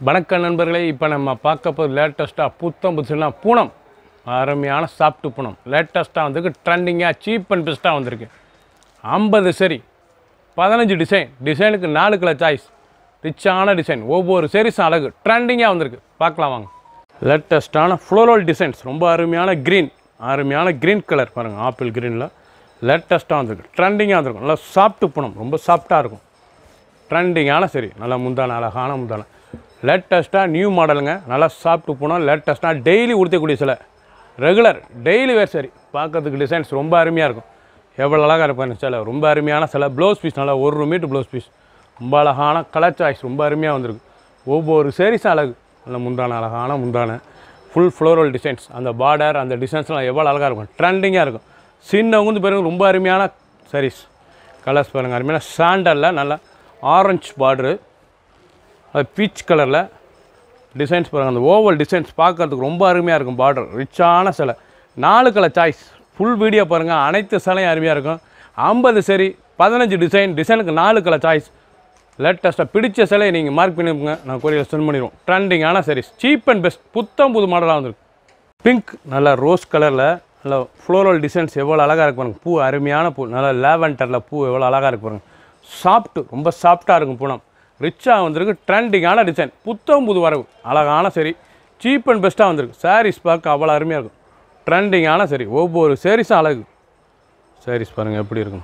வணக்கம் நண்பர்களே இப்போ நம்ம பார்க்க போது லேட்டஸ்ட்டாக புத்தம் புதுசுனா பூனம் அருமையான சாப்பிட்டு பூனம் லேட்டஸ்ட்டாக வந்திருக்கு ட்ரெண்டிங்காக சீப் அண்ட் பெஸ்ட்டாக வந்திருக்கு ஐம்பது சரி பதினஞ்சு டிசைன் டிசைனுக்கு நாலு கிலோ சாய்ஸ் ரிச்சான டிசைன் ஒவ்வொரு சரிஸும் அழகு ட்ரெண்டிங்காக வந்திருக்கு பார்க்கலாம் வாங்க லேட்டஸ்ட்டான ஃப்ளோரல் டிசைன்ஸ் ரொம்ப அருமையான க்ரீன் அருமையான க்ரீன் கலர் பாருங்கள் ஆப்பிள் க்ரீனில் லேட்டஸ்ட்டாக வந்திருக்கு ட்ரெண்டிங்காக வந்திருக்கும் நல்லா சாப்பிட்டு பூனம் ரொம்ப சாஃப்டாக இருக்கும் ட்ரெண்டிங்கான சரி நல்லா முந்தான அழகான முந்தான லேட்டஸ்ட்டாக நியூ மாடலுங்க நல்லா சாப்பிட்டு போனோம் லேட்டஸ்ட்டாக டெய்லி உடுத்தக்கூடிய சில ரெகுலர் டெய்லி வேர் சரி பார்க்கறதுக்கு டிசைன்ஸ் ரொம்ப அருமையாக இருக்கும் எவ்வளோ அழகாக இருப்பாங்க சில ரொம்ப அருமையான சில ப்ளவுஸ் பீஸ் நல்லா ஒரு மீட்டர் ப்ளவுஸ் பீஸ் ரொம்ப அழகான கலர் சாய்ஸ் ரொம்ப அருமையாக வந்திருக்கு ஒவ்வொரு சேரீஸும் அழகு நல்ல முந்தான அழகான முந்தான ஃபுல் ஃப்ளோரல் டிசைன்ஸ் அந்த பார்டர் அந்த டிசைன்ஸ்லாம் எவ்வளோ அழகாக இருக்கும் ட்ரெண்டிங்காக இருக்கும் சின்னவங்க பிறகு ரொம்ப அருமையான சாரீஸ் கலர்ஸ் பாருங்கள் அருமையான சாண்டலில் நல்லா ஆரஞ்சு பார்டரு அது பீச் கலரில் டிசைன்ஸ் பாருங்கள் அந்த ஓவல் டிசைன்ஸ் பார்க்கறதுக்கு ரொம்ப அருமையாக இருக்கும் பார்டர் ரிச்சான சிலை நாலு கலர் சாய்ஸ் ஃபுல் வீடியோ பாருங்கள் அனைத்து சிலையும் அருமையாக இருக்கும் ஐம்பது சரி பதினஞ்சு டிசைன் டிசைனுக்கு நாலு கலர் சாய்ஸ் லேட்டஸ்ட்டாக பிடிச்ச சிலையை நீங்கள் மார்க் பண்ணிருங்க நான் கொரியர் சென்ட் பண்ணிடுவோம் ட்ரெண்டிங்கான sarees சீப் அண்ட் பெஸ்ட் புத்தம் புது மாடலாக வந்திருக்கு பிங்க் நல்லா ரோஸ் கலரில் நல்லா ஃப்ளோரல் டிசைன்ஸ் எவ்வளோ அழகாக இருக்கு பாருங்க பூ அருமையான பூ நல்லா லேவெண்டரில் பூ எவ்வளோ அழகாக இருக்கு பாருங்க சாஃப்ட்டு ரொம்ப சாஃப்டாக இருக்கும் பூனம் ரிச்சாக வந்திருக்கு ட்ரெண்டிங்கான டிசைன் புத்தம் புது வரவு அழகான சரி சீப் அண்ட் பெஸ்ட்டாக வந்திருக்கு சாரீஸ் பார்க்க அவ்வளோ அருமையாக இருக்கும் ட்ரெண்டிங்கான சரி ஒவ்வொரு சாரீஸும் அழகு சாரீஸ் பாருங்கள் எப்படி இருக்கும்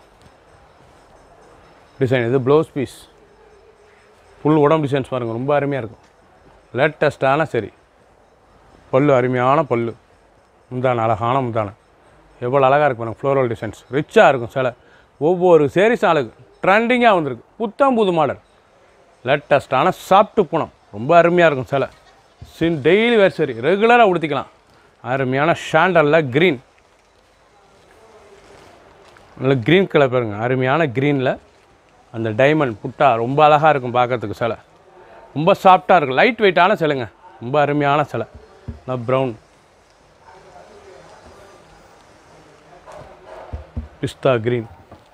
டிசைன் இது ப்ளவுஸ் பீஸ் ஃபுல் உடம்பு டிசைன்ஸ் பாருங்கள் ரொம்ப அருமையாக இருக்கும் லேட்டஸ்ட்டான சரி பல்லு அருமையான பல்லு முந்தான அழகான முந்தான எவ்வளோ அழகாக இருக்கு பாருங்க ஃப்ளோரல் டிசைன்ஸ் ரிச்சாக இருக்கும் சிலை ஒவ்வொரு சேரீஸும் அழகு ட்ரெண்டிங்காக வந்திருக்கு புத்தம் புது மாடல் லேட்டஸ்ட்டான சாப்பிட்டு பூனம் ரொம்ப அருமையாக இருக்கும் சிலை சின் டெய்லி வேர் சரி ரெகுலராக உடுத்திக்கலாம் அருமையான ஷாண்டலில் க்ரீன் நல்ல க்ரீன் கலர் பாருங்க அருமையான க்ரீனில் அந்த டைமண்ட் புட்டா ரொம்ப அழகாக இருக்கும் பார்க்கறதுக்கு சிலை ரொம்ப சாஃப்டாக இருக்கும் லைட் வெயிட்டான சிலைங்க ரொம்ப அருமையான சிலை நல்லா ப்ரௌன் பிஸ்தா க்ரீன்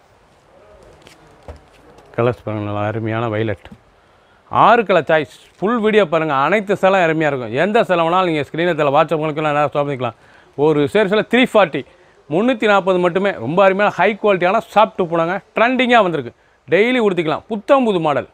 கலர்ஸ் பாருங்கள் நல்லா அருமையான வைலட் ஆறு கலர் சாய்ஸ் ஃபுல் வீடியோ பாருங்கள் அனைத்து சிலம் அருமையாக இருக்கும் எந்த சிலம் வேணாலும் நீங்கள் ஸ்க்ரீனத்தில் வாட்ஸ்அப் உங்களுக்குலாம் நேரம் ஸ்டாப் பண்ணிக்கலாம் ஒரு சேரிஸில் த்ரீ ஃபார்ட்டி முந்நூற்றி நாற்பது மட்டுமே ரொம்ப அருமையான ஹை குவாலிட்டியான சாப்பிட்டு போனாங்க ட்ரெண்டிங்காக வந்திருக்கு டெய்லி உடுத்திக்கலாம் புத்தம் புது மாடல்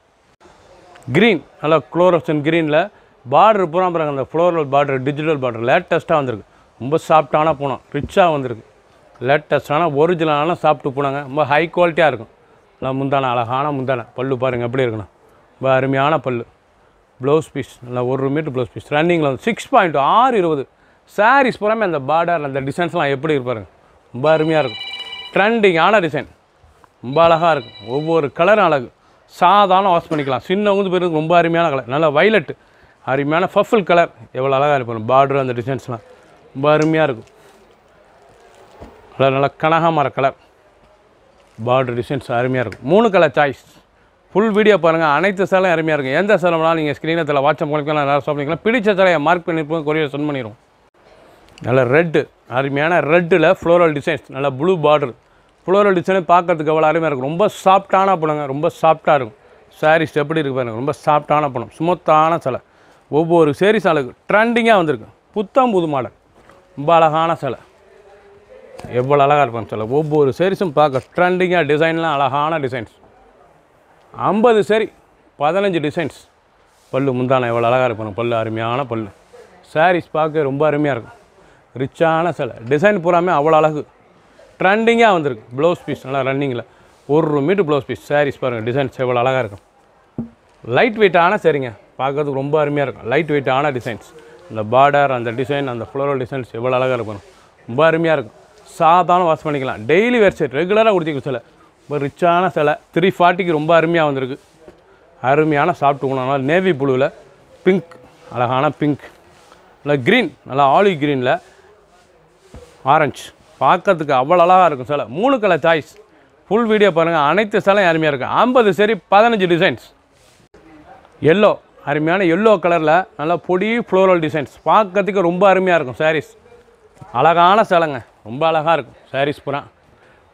க்ரீன் நல்லா குளோரப்சன் க்ரீனில் பார்டர் பூரா பாருங்க அந்த ஃப்ளோரல் பார்டர் டிஜிட்டல் பார்டர் லேட்டஸ்ட்டாக வந்திருக்கு ரொம்ப சாஃப்டான பூனம் ரிச்சாக வந்திருக்கு லேட்டஸ்டான ஒரிஜினலான சாப்பிட்டு பூனாங்க ரொம்ப ஹை குவாலிட்டியாக இருக்கும் நல்லா முந்தான அழகான முந்தான பல்லு பாருங்கள் எப்படி இருக்கணும் ரொம்ப அருமையான பல்லு ப்ளவுஸ் பீஸ் நல்லா ஒரு மீட்டர் ப்ளவுஸ் பீஸ் ரன்னிங்கில் வந்து சிக்ஸ் பாயிண்ட் ஆறு இருபது சாரீஸ் பூராமே அந்த பார்டர் அந்த டிசைன்ஸ்லாம் எப்படி இருப்பாருங்க ரொம்ப அருமையாக இருக்கும் ட்ரெண்டிங்கான டிசைன் ரொம்ப அழகாக இருக்கும் ஒவ்வொரு கலரும் அழகு சாதாரண வாஷ் பண்ணிக்கலாம் சின்னவங்க பேருக்கு ரொம்ப அருமையான கலர் நல்லா வைலட் அருமையான ஃபஃபில் கலர் எவ்வளோ அழகாக இருக்கும் பார்டர் அந்த டிசைன்ஸ்லாம் ரொம்ப அருமையாக இருக்கும் கலர் நல்லா கனகாமர கலர் பார்டர் டிசைன்ஸ் அருமையாக இருக்கும் மூணு கலர் சாய்ஸ் ஃபுல் வீடியோ பாருங்கள் அனைத்து சேலம் அருமையாக இருக்கும் எந்த சேலம் வேணாலும் நீங்கள் ஸ்க்ரீனத்தில் வாட்ஸ்அப் பண்ணிக்கலாம் நல்லா ஷாப் பண்ணிக்கலாம் பிடிச்ச சேலையை மார்க் பண்ணியிருப்போம் கொரியர் சென்ட் பண்ணிடுவோம் நல்ல ரெட்டு அருமையான ரெட்டில் ஃப்ளோரல் டிசைன்ஸ் நல்ல ப்ளூ பார்டர் ஃப்ளோரல் டிசைன் பார்க்கறதுக்கு எவ்வளோ அருமையாக இருக்கும் ரொம்ப சாஃப்டான பழங்க ரொம்ப சாஃப்டாக இருக்கும் சாரீஸ் எப்படி இருக்கு பாருங்க ரொம்ப சாஃப்டான பழம் ஸ்மூத்தான சிலை ஒவ்வொரு சேரீஸ் அழகு ட்ரெண்டிங்காக வந்திருக்கு புத்தம் புது மாடல் ரொம்ப அழகான சிலை எவ்வளோ அழகாக இருப்பாங்க சிலை ஒவ்வொரு சேரீஸும் பார்க்க ட்ரெண்டிங்காக டிசைன்லாம் அழகான டிசைன்ஸ் ஐம்பது சரி பதினஞ்சு டிசைன்ஸ் பல்லு முந்தான எவ்வளோ அழகாக இருக்கும் பல்லு அருமையான பல்லு சாரீஸ் பார்க்க ரொம்ப அருமையாக இருக்கும் ரிச்சான சிலை டிசைன் பூராமே அவ்வளோ அழகு ட்ரெண்டிங்காக வந்திருக்கு ப்ளவுஸ் பீஸ் நல்லா ரன்னிங்கில் ஒரு மீட்டர் ப்ளவுஸ் பீஸ் சாரீஸ் பாருங்கள் டிசைன்ஸ் எவ்வளோ அழகாக இருக்கும் லைட் வெயிட்டான சரிங்க பார்க்கறதுக்கு ரொம்ப அருமையாக இருக்கும் லைட் வெயிட்டான டிசைன்ஸ் இந்த பார்டர் அந்த டிசைன் அந்த ஃப்ளோரல் டிசைன்ஸ் எவ்வளோ அழகாக இருக்கும் ரொம்ப அருமையாக இருக்கும் சாதாரண வாஷ் பண்ணிக்கலாம் டெய்லி வேர் செட் ரெகுலராக கொடுத்திக்க சிலை ரொம்ப ரிச்சான சிலை த்ரீ ஃபார்ட்டிக்கு ரொம்ப அருமையாக வந்திருக்கு அருமையான சாப்பிட்டு உணவு நேவி ப்ளூவில் பிங்க் அழகான பிங்க் நல்லா க்ரீன் நல்லா ஆலிவ் க்ரீனில் ஆரஞ்சு பார்க்கறதுக்கு அவ்வளோ அழகாக இருக்கும் சிலை மூணு கலர் சாய்ஸ் ஃபுல் வீடியோ பாருங்கள் அனைத்து சிலையும் அருமையாக இருக்கும் ஐம்பது சரி பதினஞ்சு டிசைன்ஸ் எல்லோ அருமையான எல்லோ கலரில் நல்லா பொடி ஃப்ளோரல் டிசைன்ஸ் பார்க்கறதுக்கு ரொம்ப அருமையாக இருக்கும் சாரீஸ் அழகான சிலைங்க ரொம்ப அழகாக இருக்கும் சாரீஸ் பூரா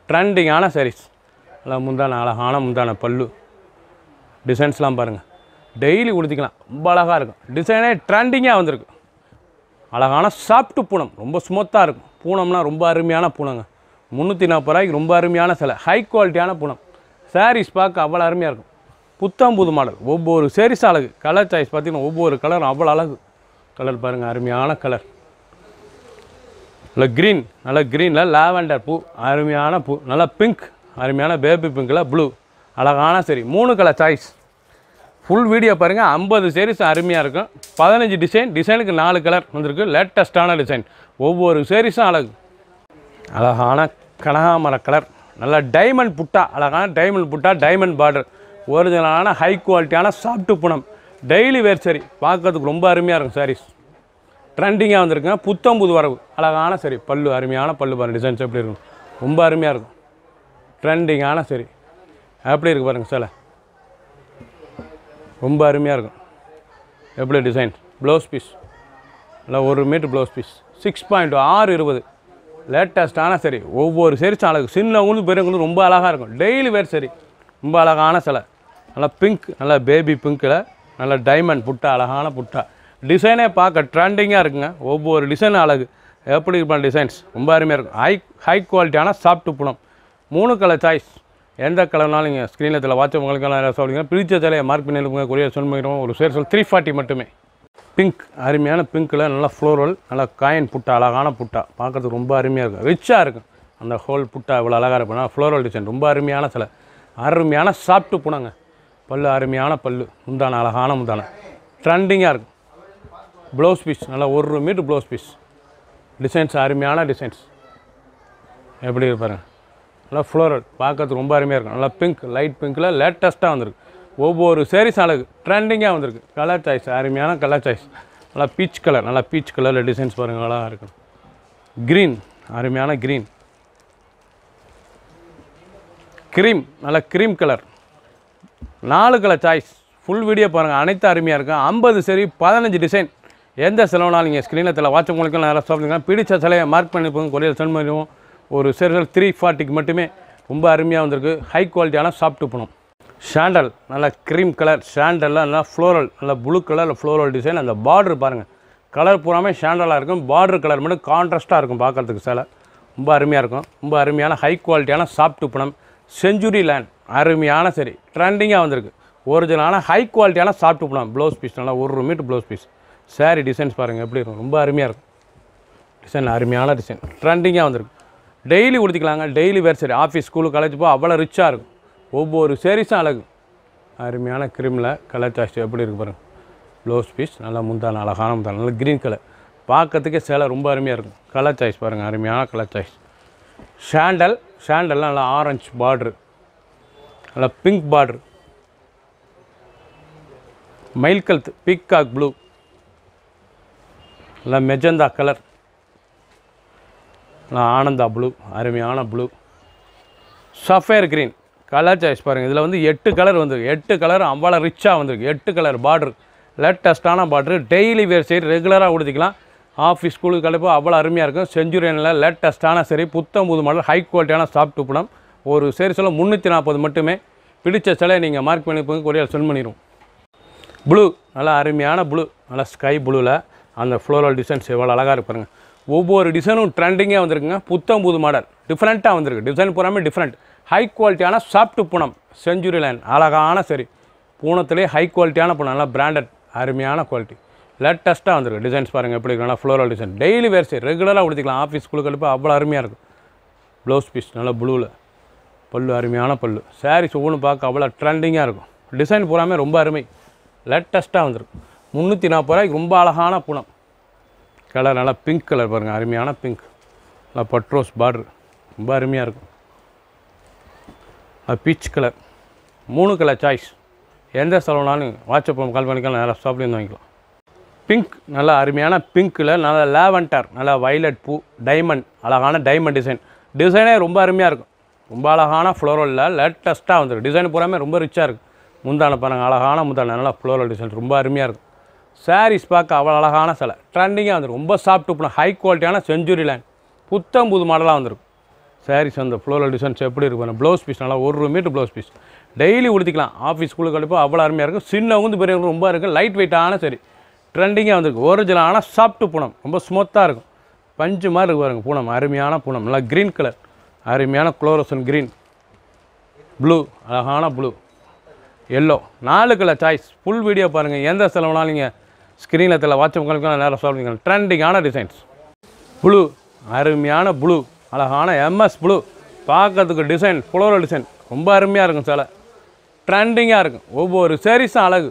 ட்ரெண்டிங்கான சாரீஸ் நல்லா முந்தான அழகான முந்தான பல்லு டிசைன்ஸ்லாம் பாருங்கள் டெய்லி உடுத்திக்கலாம் ரொம்ப அழகாக இருக்கும் டிசைனே ட்ரெண்டிங்காக வந்திருக்கு அழகான சாஃப்ட் பூனம் ரொம்ப ஸ்மூத்தாக இருக்கும் பூனம்னா ரொம்ப அருமையான பூனங்க முந்நூற்றி நாற்பது ரூபாய்க்கு ரொம்ப அருமையான சிலை ஹை குவாலிட்டியான பூனம் சாரீஸ் பார்க்க அவ்வளோ அருமையாக இருக்கும் புத்தம் புது மாடல் ஒவ்வொரு சாரீஸ் அழகு கலர் சாய்ஸ் பார்த்தீங்கன்னா ஒவ்வொரு கலரும் அவ்வளோ அழகு கலர் பாருங்கள் அருமையான கலர் நல்ல க்ரீன் நல்ல க்ரீனில் லாவெண்டர் பூ அருமையான பூ நல்லா பிங்க் அருமையான பேபி பிங்க்கில் ப்ளூ அழகான சரி மூணு கலர் சாய்ஸ் ஃபுல் வீடியோ பாருங்கள் ஐம்பது சேரீஸ் அருமையாக இருக்கும் பதினஞ்சு டிசைன் டிசைனுக்கு நாலு கலர் வந்திருக்கு லேட்டஸ்ட்டான டிசைன் ஒவ்வொரு சேரீஸும் அழகு அழகான கனகாமர கலர் நல்ல டைமண்ட் புட்டா அழகான டைமண்ட் புட்டா டைமண்ட் பார்டர் ஒரிஜினலான ஹை குவாலிட்டியான சாஃப்ட் புனம் டெய்லி வேர் சரி பார்க்கறதுக்கு ரொம்ப அருமையாக இருக்கும் சாரீஸ் ட்ரெண்டிங்காக வந்திருக்குங்க புத்தம் புது வரவு அழகான சரி பல்லு அருமையான பல்லு பாருங்க டிசைன்ஸ் எப்படி இருக்கும் ரொம்ப அருமையாக இருக்கும் ட்ரெண்டிங்கான சரி எப்படி இருக்கு பாருங்கள் சிலை ரொம்ப அருமையாக இருக்கும் எப்படி டிசைன் ப்ளவுஸ் பீஸ் இல்லை ஒரு metre blouse piece six point ஆறு இருபது லேட்டஸ்ட்டான சரி ஒவ்வொரு சரிச்சும் அழகு சின்னவங்களும் பெரியவங்களும் ரொம்ப அழகாக இருக்கும் டெய்லி வேர் சரி ரொம்ப அழகான சிலை நல்லா பிங்க் நல்லா பேபி பிங்க்கில் நல்ல டைமண்ட் புட்டா அழகான புட்டா டிசைனே பார்க்க ட்ரெண்டிங்காக இருக்குங்க ஒவ்வொரு டிசைனும் அழகு எப்படி இருப்பான டிசைன்ஸ் ரொம்ப அருமையாக இருக்கும் ஹை ஹை குவாலிட்டியான சாஃப்ட் புனம் மூணு கலர் சாய்ஸ் எந்த கலர்னாலும் நீங்கள் ஸ்க்ரீனில் இதில் வாட்ச் உங்களுக்கெல்லாம் சொல்லுங்க பிடிச்ச தலையை மார்க் பண்ணி எழுப்புங்க கொரியர் சொல்லிடுவோம் ஒரு சேர் சொல் த்ரீ ஃபார்ட்டி மட்டுமே பிங்க் அருமையான பிங்க்கில் நல்லா ஃப்ளோரல் நல்லா காயின் புட்டா அழகான புட்டா பார்க்குறதுக்கு ரொம்ப அருமையாக இருக்கும் ரிச்சாக இருக்கும் அந்த ஹோல் புட்டா இவ்வளோ அழகாக இருக்கும் ஃப்ளோரல் டிசைன் ரொம்ப அருமையான சிலை அருமையான சாப்பிட்டு புனங்க பல்லு அருமையான பல்லு முந்தான அழகான முந்தான ட்ரெண்டிங்காக இருக்கும் ப்ளவுஸ் பீஸ் நல்லா ஒரு மீட்டர் ப்ளவுஸ் பீஸ் டிசைன்ஸ் அருமையான டிசைன்ஸ் எப்படி இருப்பாருங்க நல்லா ஃப்ளோரல் பார்க்கறதுக்கு ரொம்ப அருமையாக இருக்கும் நல்லா பிங்க் லைட் பிங்க்கில் லேட்டஸ்ட்டாக வந்திருக்கு ஒவ்வொரு சேரீஸ் அழகு ட்ரெண்டிங்காக வந்திருக்கு கலர் சாய்ஸ் அருமையான கலர் சாய்ஸ் நல்லா பீச் கலர் நல்லா பீச் கலரில் டிசைன்ஸ் பாருங்கள் அழகாக இருக்கும் க்ரீன் அருமையான க்ரீன் க்ரீம் நல்லா க்ரீம் கலர் நாலு கலர் சாய்ஸ் ஃபுல் வீடியோ பாருங்கள் அனைத்து அருமையாக இருக்கும் ஐம்பது சரி பதினஞ்சு டிசைன் எந்த செலவுனாலும் நீங்கள் ஸ்க்ரீனில் தெரியல வாட்ச் உங்களுக்கு நிறையா சாப்பிடுங்க பிடிச்ச சிலையை மார்க் பண்ணி போங்க கொரியர் சென்ட் பண்ணிடுவோம் ஒரு சரிகள் த்ரீ ஃபார்ட்டிக்கு மட்டுமே ரொம்ப அருமையாக வந்திருக்கு ஹை குவாலிட்டியான சாப்பிட்டு போகணும் ஷாண்டல் நல்லா க்ரீம் கலர் ஷாண்டலில் நல்லா ஃப்ளோரல் நல்லா ப்ளூ கலர் ஃப்ளோரல் டிசைன் அந்த பார்டர் பாருங்கள் கலர் பூராமே ஷாண்டலாக இருக்கும் பார்டர் கலர் மட்டும் கான்ட்ராஸ்ட்டாக இருக்கும் பார்க்கறதுக்கு சேலை ரொம்ப அருமையாக இருக்கும் ரொம்ப அருமையான ஹை குவாலிட்டியான சாப்பிட்டு பணம் செஞ்சுரி லேண்ட் அருமையான சரி ட்ரெண்டிங்காக வந்திருக்கு ஒரிஜினலான ஹை குவாலிட்டியான சாப்பிட்டு பணம் ப்ளவுஸ் பீஸ் நல்லா ஒரு metre blouse piece sari designs பாருங்கள் எப்படி இருக்கும் ரொம்ப அருமையாக இருக்கும் டிசைன் அருமையான டிசைன் ட்ரெண்டிங்காக வந்திருக்கு டெய்லி உடுத்திக்கலாங்க டெய்லி வேர் சரி ஆஃபீஸ் ஸ்கூலு காலேஜ் போ அவ்வளோ ரிச்சாக இருக்கும் ஒவ்வொரு சேரீஸும் அழகு அருமையான கிரீமில் கலர் சாஸ்ட் எப்படி இருக்கு பாருங்க ப்ளவுஸ் பீஸ் நல்லா முந்தான அழகான முந்தான நல்லா க்ரீன் கலர் பார்க்கறதுக்கே சேலை ரொம்ப அருமையாக இருக்கும் கலர் சாய்ஸ் பாருங்கள் அருமையான கலர் சாய்ஸ் ஷாண்டல் ஷாண்டல்லாம் நல்லா ஆரஞ்சு பார்ட்ரு நல்லா பிங்க் பார்ட்ரு மயில் கழுத்து பீக்காக் ப்ளூ நல்லா மெஜந்தா கலர் நல்லா ஆனந்தா ப்ளூ அருமையான blue sapphire green colour choice பாருங்கள் இதில் வந்து எட்டு கலர் வந்திருக்கு எட்டு கலர் அவ்வளோ ரிச்சாக வந்திருக்கு எட்டு கலர் பார்டர் லேட்டஸ்ட்டான பார்டர் டெய்லி வேர் சரி ரெகுலராக உடுத்திக்கலாம் ஆஃபீஸ் ஸ்கூலுக்கு கலப்போ அவ்வளோ அருமையாக இருக்கும் செஞ்சுரியனில் லேட்டஸ்ட்டான சரி புத்தம் புது மாடல் ஹை குவாலிட்டியான சாஃப்ட் படம் ஒரு சரி சொல்ல முந்நூற்றி நாற்பது மட்டுமே பிடிச்ச சிலை நீங்கள் மார்க் பண்ணி போய் கொரியர் சென்ட் பண்ணிடுவோம் ப்ளூ நல்லா அருமையான ப்ளூ நல்லா ஸ்கை ப்ளூவில் அந்த ஃப்ளோரல் டிசைன்ஸ் எவ்வளோ அழகாக இருப்பாருங்க ஒவ்வொரு டிசைனும் ட்ரெண்டிங்காக வந்திருக்குங்க புத்தம் புது மாடல் டிஃப்ரெண்ட்டாக வந்திருக்கு டிசைன் பூராமே டிஃப்ரெண்ட் ஹை குவாலிட்டியான சாஃப்ட் பூனம் செஞ்சுரி லைன் அழகான சரி பூனத்திலே ஹை குவாலிட்டியான பூனம் நல்லா பிராண்டட் அருமையான குவாலிட்டி லேட்டஸ்ட்டாக வந்திருக்கு டிசைன்ஸ் பாருங்கள் எப்படி இருக்கு நல்லா ஃப்ளோரல் டிசைன் டெய்லி வேர் சரி ரெகுலராக உடுத்திக்கலாம் ஆஃபீஸ் ஸ்கூலுக்கு அனுப்ப அவ்வளோ அருமையாக இருக்கும் ப்ளவுஸ் பீஸ் நல்லா ப்ளூவில் பல்லு அருமையான பல்லு சாரீஸ் ஒவ்வொன்றும் பார்க்க அவ்வளோ ட்ரெண்டிங்காக இருக்கும் டிசைன் பூராமே ரொம்ப அருமை லேட்டஸ்ட்டாக வந்திருக்கு முந்நூற்றி நாற்பது ரூபாய்க்கு ரொம்ப அழகான பூனம் கலர் நல்லா பிங்க் கலர் பாருங்கள் அருமையான பிங்க் நல்லா பட்ரோஸ் பார்டர் ரொம்ப அருமையாக இருக்கும் அது பீச் கலர் மூணு கலர் சாய்ஸ் எந்த செலவுனாலும் வாட்ஸ்அப் கால் பண்ணிக்கலாம் நேராக ஷாப்லேருந்து வாங்கிக்கலாம் பிங்க் நல்லா அருமையான பிங்க்கில் நல்லா லேவண்டர் நல்லா வைலட் பூ டைமண்ட் அழகான டைமண்ட் டிசைன் டிசைனே ரொம்ப அருமையாக இருக்கும் ரொம்ப அழகான ஃப்ளோரலில் லேட்டஸ்ட்டாக வந்துருக்கு டிசைன் பூராமே ரொம்ப ரிச்சாக இருக்குது முந்தான பாருங்க அழகான முந்தான நல்லா ஃப்ளோரல் டிசைன் ரொம்ப அருமையாக இருக்கும் சாரீஸ் பார்க்க அவ்வளோ அழகான சிலை ட்ரெண்டிங்காக வந்துருக்கு ரொம்ப சாஃப்ட் பண்ண ஹை குவாலிட்டியான செஞ்சுரி லைன் புத்தம் புது மாடலாக வந்திருக்கும் சாரீஸ் அந்த ஃப்ளோரல் டிசைன்ஸ் எப்படி இருக்கும் ப்ளவுஸ் பீஸ் நல்லா ஒரு மீட்டர் ப்ளவுஸ் பீஸ் டெய்லி உடுத்திக்கலாம் ஆஃபீஸ் ஸ்கூலுக்கு கழிப்போ அவ்வளோ அருமையாக இருக்கும் சின்னவங்க பெரியவங்க ரொம்ப இருக்கும் லைட் வெயிட்டான சரி ட்ரெண்டிங்காக வந்திருக்கு ஒரிஜினலான சாஃப்ட் பூனம் ரொம்ப ஸ்மூத்தாக இருக்கும் பஞ்சு மாதிரி இருக்கு பாருங்க பூனம் அருமையான பூனம் நல்லா க்ரீன் கலர் அருமையான குளோரசன் க்ரீன் ப்ளூ அழகான ப்ளூ எல்லோ நாலு கலர் சாய்ஸ் ஃபுல் வீடியோ பாருங்கள் எந்த செலவுனாலும் நீங்கள் ஸ்க்ரீனில் தெரியல வாட்ச் உங்களுக்கு நேரம் சொல்லுவீங்க ட்ரெண்டிங்கான டிசைன்ஸ் ப்ளூ அருமையான ப்ளூ அழகான எம்எஸ் ப்ளூ பார்க்கறதுக்கு டிசைன் ஃப்ளோரல் டிசைன் ரொம்ப அருமையாக இருக்கும் சிலை ட்ரெண்டிங்காக இருக்கும் ஒவ்வொரு சாரீஸும் அழகு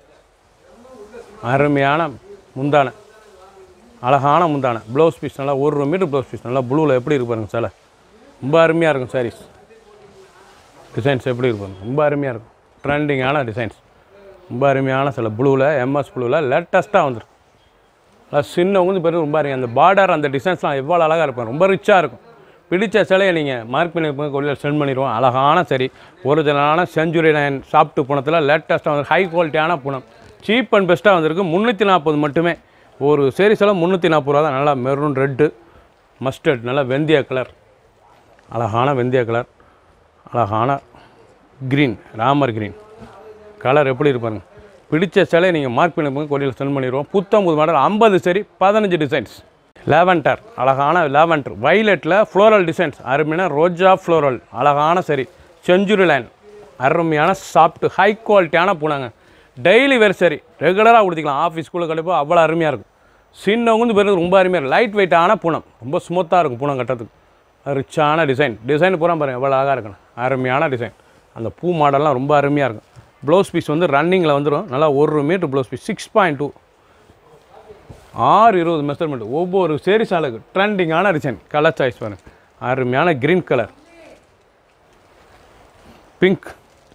அருமையான முந்தானை அழகான முந்தானை ப்ளவுஸ் பீஸ் நல்லா ஒரு மீட்டர் ப்ளவுஸ் பீஸ் நல்லா ப்ளூவில் எப்படி இருக்கு பாருங்க சிலை ரொம்ப அருமையாக இருக்கும் சாரீஸ் டிசைன்ஸ் எப்படி இருக்கு பாருங்க ரொம்ப அருமையாக இருக்கும் ட்ரெண்டிங்கான டிசைன்ஸ் ரொம்ப அருமையான சில ப்ளூவில் எம்எஸ் ப்ளூவில் லேட்டஸ்ட்டாக வந்துருக்கு அதாவது சின்னவங்க பேர் ரொம்ப அருமையாக அந்த பார்டர் அந்த டிசைன்ஸ்லாம் எவ்வளோ அழகாக இருக்கும் ரொம்ப ரிச்சாக இருக்கும் பிடிச்ச சிலையை நீங்கள் மார்க் பண்ணி கொள்ளையில் சென்ட் பண்ணிடுவோம் அழகான சரி ஒரிஜினலான செஞ்சுரி நைன் சாப்பிட்டு புணத்தில் லேட்டஸ்ட்டாக வந்து ஹை குவாலிட்டியான புணம் சீப் அண்ட் பெஸ்ட்டாக வந்திருக்கு முந்நூற்றி நாற்பது மட்டுமே ஒரு சரி சில முந்நூற்றி நாற்பது ரூபா தான் நல்லா மெரூன் ரெட்டு மஸ்டர்ட் நல்லா வெந்தய கலர் அழகான வெந்தய கலர் அழகான க்ரீன் ராமர் க்ரீன் கலர் எப்படி இருப்பாருங்க பிடிச்ச சிலையை நீங்கள் மார்க் பண்ணி போங்க கொடியில் சென்ட் பண்ணிடுவோம் புத்தம் புது மாடல் ஐம்பது சரி பதினஞ்சு டிசைன்ஸ் லேவண்டர் அழகான லேவண்டர் வைலட்டில் ஃப்ளோரல் டிசைன்ஸ் அருமையான ரோஜா ஃப்ளோரல் அழகான சரி செஞ்சுரி லைன் அருமையான சாஃப்ட் ஹை குவாலிட்டியான பூனாங்க டெய்லி வேறு சரி ரெகுலராக உடுத்திக்கலாம் ஆஃபீஸ் ஸ்கூலில் கண்டிப்பாக அவ்வளோ அருமையாக இருக்கும் சின்னவங்க வந்து பேருக்கு ரொம்ப அருமையாக இருக்கும் லைட் வெயிட்டான பூனம் ரொம்ப ஸ்மூத்தாக இருக்கும் பூனம் கட்டுறதுக்கு ரிச்சான டிசைன் டிசைன் பூரா பாருங்க எவ்வளோ அழகாக இருக்கணும் அருமையான டிசைன் அந்த பூ மாடல்லாம் ரொம்ப அருமையாக இருக்கும் ப்ளவுஸ் பீஸ் வந்து ரன்னிங்கில் வந்துடும் நல்லா ஒரு metre blouse piece six point two ஆறு இருபது மெஷர்மெண்ட் ஒவ்வொரு சேரீஸ் அழகு ட்ரெண்டிங்கான டிசைன் கலர் சாய்ஸ் பாருங்க அருமையான க்ரீன் கலர் பிங்க்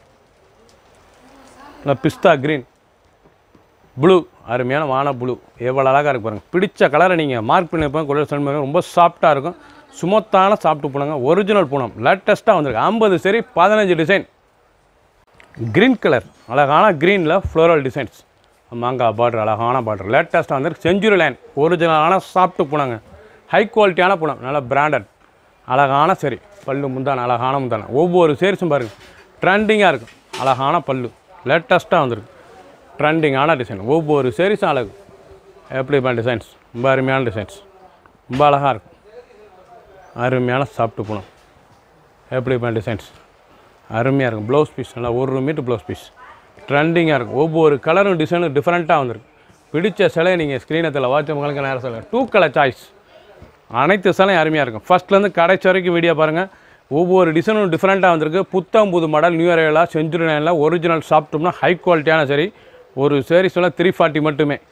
இல்லை பிஸ்தா க்ரீன் ப்ளூ அருமையான வான ப்ளூ எவ்வளோ அழகாக இருக்கு பாருங்க பிடிச்ச கலரை நீங்கள் மார்க் பண்ணி வைப்பாங்க கொள்ளை சென்ட் பண்ணுங்க ரொம்ப சாஃப்ட்டாக இருக்கும் சுமத்தான சாப்பிட்டு போனாங்க ஒரிஜினல் பூனம் லேட்டஸ்ட்டாக வந்திருக்கு ஐம்பது சரி பதினஞ்சு டிசைன் க்ரீன் கலர் அழகான க்ரீனில் ஃப்ளோரல் டிசைன்ஸ் மாங்காய் பார்டர் அழகான பார்டர் லேட்டஸ்ட்டாக வந்து செஞ்சுரி லைன் ஒரிஜினலான சாப்பிட்டு போனாங்க ஹை குவாலிட்டியான பூனம் நல்லா பிராண்டட் அழகான சரி பல்லு முந்தான அழகான முந்தான ஒவ்வொரு சேரிஸும் பாருங்க ட்ரெண்டிங்காக இருக்கும் அழகான பல்லு லேட்டஸ்ட்டாக வந்திருக்கு ட்ரெண்டிங்கான டிசைன் ஒவ்வொரு சேரிஸும் அழகு எப்படி டிசைன்ஸ் ரொம்ப அருமையான டிசைன்ஸ் ரொம்ப அழகாக இருக்கும் அருமையான சாப்பிட்டு பூனம் எப்படி டிசைன்ஸ் அருமையாக இருக்கும் ப்ளவுஸ் பீஸ் நல்லா ஒரு மீட்டர் ப்ளவுஸ் பீஸ் ட்ரெண்டிங்காக இருக்கும் ஒவ்வொரு கலரும் டிசைனும் டிஃப்ரெண்ட்டாக வந்திருக்கு பிடிச்ச சிலையை நீங்கள் ஸ்க்ரீனத்தில் வாட்ச் உங்களுக்கு நேரம் சொல்லுங்கள் டூ கலர் சாய்ஸ் அனைத்து சிலையும் அருமையாக இருக்கும் ஃபஸ்ட்லேருந்து கடைசி வரைக்கும் வீடியோ பாருங்கள் ஒவ்வொரு டிசைனும் டிஃப்ரெண்ட்டாக வந்திருக்கு புத்தம் புது மாடல் நியூ இயர் செஞ்சுரி நைனில் ஒரிஜினல் சாப்பிட்டோம்னா ஹை குவாலிட்டியான சரி ஒரு சேரீஸ் எல்லாம் த்ரீ ஃபார்ட்டி மட்டுமே